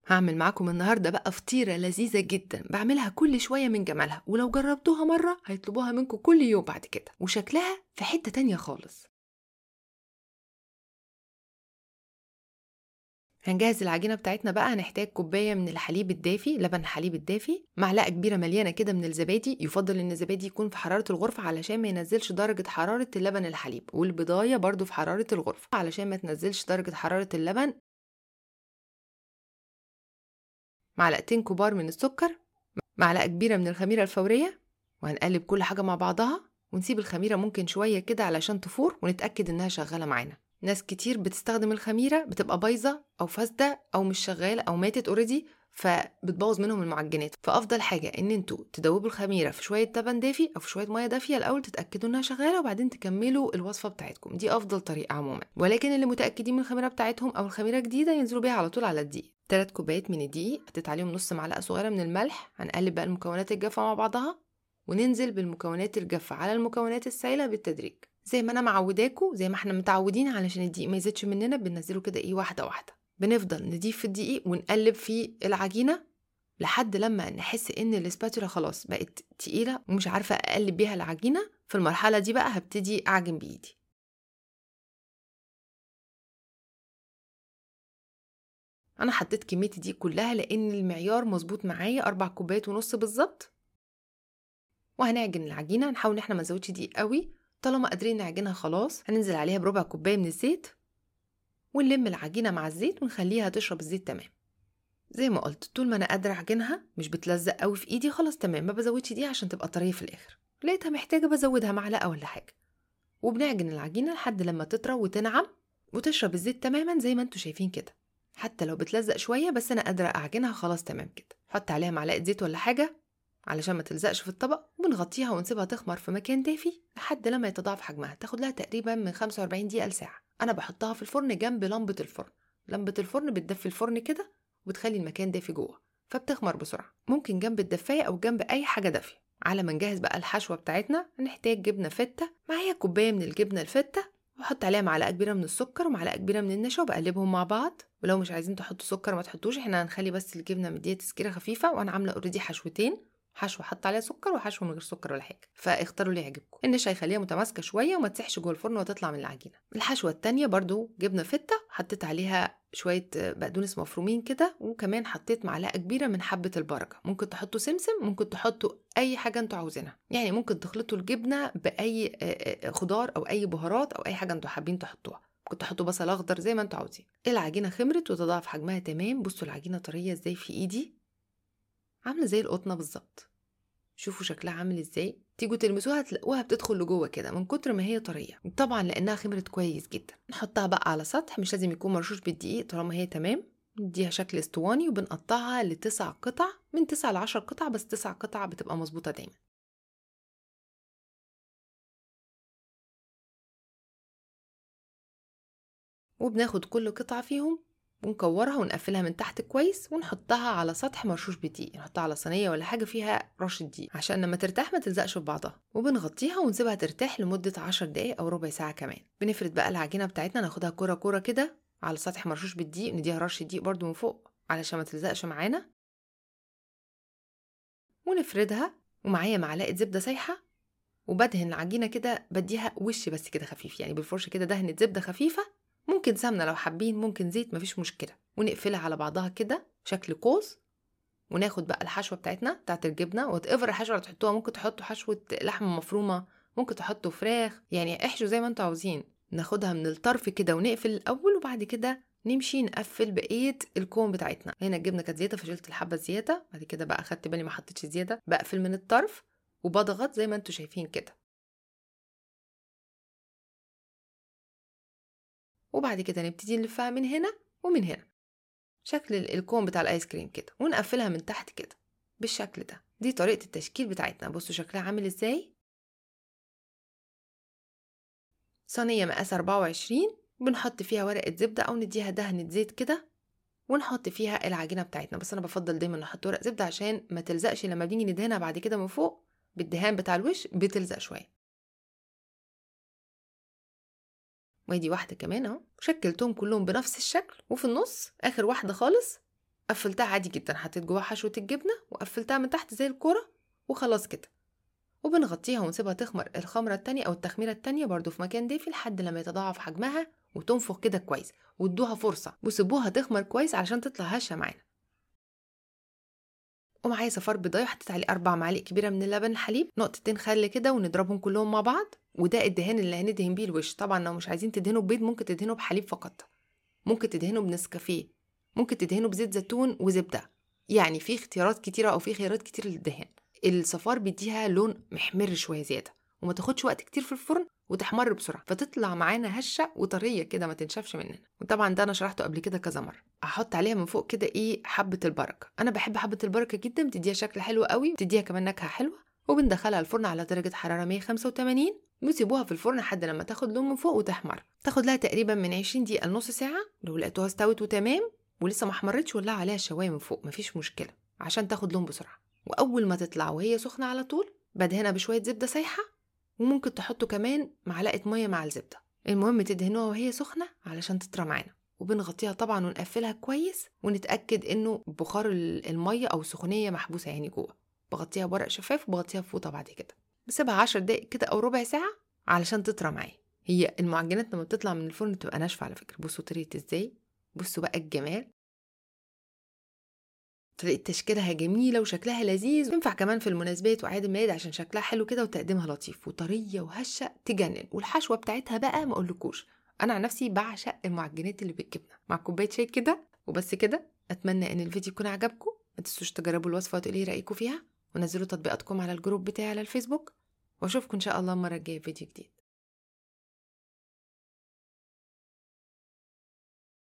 هعمل معاكم النهارده بقى فطيرة لذيذة جدا بعملها كل شوية من جمالها ولو جربتوها مرة هيطلبوها منكم كل يوم بعد كده وشكلها في حتة تانية خالص هنجهز العجينة بتاعتنا بقى هنحتاج كوباية من الحليب الدافي لبن الحليب الدافي معلقة كبيرة مليانة كده من الزبادي يفضل ان الزبادي يكون في حرارة الغرفة علشان ما ينزلش درجة حرارة اللبن الحليب والبضاية برضو في حرارة الغرفة علشان ما تنزلش درجة حرارة اللبن معلقتين كبار من السكر معلقة كبيرة من الخميرة الفورية وهنقلب كل حاجة مع بعضها ونسيب الخميرة ممكن شوية كده علشان تفور ونتأكد إنها شغالة معانا ناس كتير بتستخدم الخميرة بتبقى بايظة أو فاسدة أو مش شغالة أو ماتت اوريدي فبتبوظ منهم المعجنات فافضل حاجه ان انتوا تدوبوا الخميره في شويه لبن دافي او في شويه ميه دافيه الاول تتاكدوا انها شغاله وبعدين تكملوا الوصفه بتاعتكم دي افضل طريقه عموما ولكن اللي متاكدين من الخميره بتاعتهم او الخميره جديده ينزلوا بيها على طول على الدقيق ثلاث كوبايات من الدقيق حطيت عليهم نص معلقه صغيره من الملح هنقلب بقى المكونات الجافه مع بعضها وننزل بالمكونات الجافه على المكونات السائله بالتدريج زي ما انا معوداكوا زي ما احنا متعودين علشان الدقيق ما يزيدش مننا بننزله كده ايه واحده واحده بنفضل نضيف في الدقيق ونقلب في العجينه لحد لما نحس ان الاسباتولا خلاص بقت تقيله ومش عارفه اقلب بيها العجينه في المرحله دي بقى هبتدي اعجن بايدي انا حطيت كميتي دي كلها لان المعيار مظبوط معايا اربع كوبايات ونص بالظبط وهنعجن العجينه نحاول ان احنا ما نزودش دي قوي طالما قادرين نعجنها خلاص هننزل عليها بربع كوبايه من الزيت ونلم العجينه مع الزيت ونخليها تشرب الزيت تمام زي ما قلت طول ما انا قادره اعجنها مش بتلزق قوي في ايدي خلاص تمام ما بزودش دي عشان تبقى طريه في الاخر لقيتها محتاجه بزودها معلقه ولا حاجه وبنعجن العجينه لحد لما تطرى وتنعم وتشرب الزيت تماما زي ما انتوا شايفين كده حتى لو بتلزق شويه بس انا قادره اعجنها خلاص تمام كده حط عليها معلقه زيت ولا حاجه علشان ما تلزقش في الطبق وبنغطيها ونسيبها تخمر في مكان دافي لحد لما يتضاعف حجمها تاخد لها تقريبا من 45 دقيقه لساعه انا بحطها في الفرن جنب لمبه الفرن لمبه الفرن بتدفي الفرن كده وبتخلي المكان دافي جوه فبتخمر بسرعه ممكن جنب الدفايه او جنب اي حاجه دافيه على ما نجهز بقى الحشوه بتاعتنا هنحتاج جبنه فته معايا كوبايه من الجبنه الفته واحط عليها معلقه كبيره من السكر ومعلقه كبيره من النشا وبقلبهم مع بعض ولو مش عايزين تحطوا سكر ما تحطوش احنا هنخلي بس الجبنه مديه تسكيره خفيفه وانا عامله اوريدي حشوتين حشوه حط عليها سكر وحشوه من غير سكر ولا حاجه فاختاروا اللي يعجبكم النشا هيخليها متماسكه شويه وما تسحش جوه الفرن وتطلع من العجينه الحشوه التانية برضو جبنه فته حطيت عليها شويه بقدونس مفرومين كده وكمان حطيت معلقه كبيره من حبه البركه ممكن تحطوا سمسم ممكن تحطوا اي حاجه انتوا عاوزينها يعني ممكن تخلطوا الجبنه باي خضار او اي بهارات او اي حاجه انتوا حابين تحطوها ممكن تحطوا بصل اخضر زي ما انتوا عاوزين العجينه خمرت وتضاعف حجمها تمام بصوا العجينه طريه ازاي في ايدي عامله زي القطنه بالظبط شوفوا شكلها عامل ازاي تيجوا تلمسوها تلاقوها بتدخل لجوه كده من كتر ما هي طريه طبعا لانها خمرت كويس جدا نحطها بقى على سطح مش لازم يكون مرشوش بالدقيق طالما هي تمام نديها شكل اسطواني وبنقطعها لتسع قطع من تسع لعشر قطع بس تسع قطع بتبقى مظبوطه دايما وبناخد كل قطعة فيهم ونكورها ونقفلها من تحت كويس ونحطها على سطح مرشوش بدقيق نحطها على صينيه ولا حاجه فيها رشه دقيق عشان لما ترتاح ما تلزقش في بعضها وبنغطيها ونسيبها ترتاح لمده 10 دقايق او ربع ساعه كمان بنفرد بقى العجينه بتاعتنا ناخدها كوره كوره كده على سطح مرشوش بالدقيق نديها رشه دقيق برده من فوق علشان ما تلزقش معانا ونفردها ومعايا معلقه زبده سايحه وبدهن العجينه كده بديها وش بس كده خفيف يعني بالفرشه كده دهنه زبده خفيفه ممكن سمنة لو حابين ممكن زيت مفيش مشكلة ونقفلها على بعضها كده شكل قوس وناخد بقى الحشوة بتاعتنا بتاعت الجبنة وات ايفر الحشوة اللي تحطوها ممكن تحطوا حشوة لحمة مفرومة ممكن تحطوا فراخ يعني احشوا زي ما انتوا عاوزين ناخدها من الطرف كده ونقفل الأول وبعد كده نمشي نقفل بقية الكوم بتاعتنا هنا الجبنة كانت زيادة فشلت الحبة زيادة بعد كده بقى خدت بالي ما حطيتش زيادة بقفل من الطرف وبضغط زي ما انتوا شايفين كده وبعد كده نبتدي نلفها من هنا ومن هنا شكل الكون بتاع الايس كريم كده ونقفلها من تحت كده بالشكل ده دي طريقة التشكيل بتاعتنا بصوا شكلها عامل ازاي صينية مقاس 24 بنحط فيها ورقة زبدة أو نديها دهنة زيت كده ونحط فيها العجينة بتاعتنا بس أنا بفضل دايما نحط ورق زبدة عشان ما تلزقش لما بنيجي ندهنها بعد كده من فوق بالدهان بتاع الوش بتلزق شوية وادي واحدة كمان اهو شكلتهم كلهم بنفس الشكل وفي النص آخر واحدة خالص قفلتها عادي جدا حطيت جواها حشوة الجبنة وقفلتها من تحت زي الكورة وخلاص كده وبنغطيها ونسيبها تخمر الخمرة التانية أو التخميرة التانية برضو في مكان دافي لحد لما يتضاعف حجمها وتنفخ كده كويس وادوها فرصة وسيبوها تخمر كويس علشان تطلع هشة معانا ومعايا صفار بيضايه حطيت عليه أربع معالق كبيرة من اللبن الحليب نقطتين خل كده ونضربهم كلهم مع بعض وده الدهان اللي هندهن بيه الوش طبعا لو مش عايزين تدهنوا ببيض ممكن تدهنوا بحليب فقط ممكن تدهنوا بنسكافيه ممكن تدهنوا بزيت زيتون وزبدة يعني في اختيارات كتيرة أو في خيارات كتير للدهان الصفار بيديها لون محمر شوية زيادة وما تاخدش وقت كتير في الفرن وتحمر بسرعة فتطلع معانا هشة وطرية كده ما تنشفش مننا وطبعا ده أنا شرحته قبل كده كذا مرة أحط عليها من فوق كده إيه حبة البركة أنا بحب حبة البركة جدا بتديها شكل حلو قوي بتديها كمان نكهة حلوة وبندخلها الفرن على درجة حرارة 185 وتسيبوها في الفرن لحد لما تاخد لون من فوق وتحمر تاخد لها تقريبا من 20 دقيقة لنص ساعة لو لقيتوها استوت وتمام ولسه ما احمرتش ولع عليها الشوايه من فوق مفيش مشكله عشان تاخد لون بسرعه واول ما تطلع وهي سخنه على طول بدهنها بشويه زبده سايحه وممكن تحطوا كمان معلقه ميه مع الزبده المهم تدهنوها وهي سخنه علشان تطرى معانا وبنغطيها طبعا ونقفلها كويس ونتاكد انه بخار الميه او السخونيه محبوسه يعني جوه بغطيها بورق شفاف وبغطيها بفوطه بعد كده بسيبها عشر دقايق كده او ربع ساعه علشان تطرى معايا هي المعجنات لما بتطلع من الفرن بتبقى ناشفه على فكره بصوا طريقه ازاي بصوا بقى الجمال طريقة تشكيلها جميلة وشكلها لذيذ وينفع كمان في المناسبات وأعياد الميلاد عشان شكلها حلو كده وتقديمها لطيف وطرية وهشة تجنن والحشوة بتاعتها بقى ما أقولكوش أنا عن نفسي بعشق المعجنات اللي بالجبنة مع كوباية شاي كده وبس كده أتمنى إن الفيديو يكون عجبكم ما تنسوش تجربوا الوصفة وتقولي رأيكم فيها ونزلوا تطبيقاتكم على الجروب بتاعي على الفيسبوك وأشوفكم إن شاء الله المرة الجاية في فيديو جديد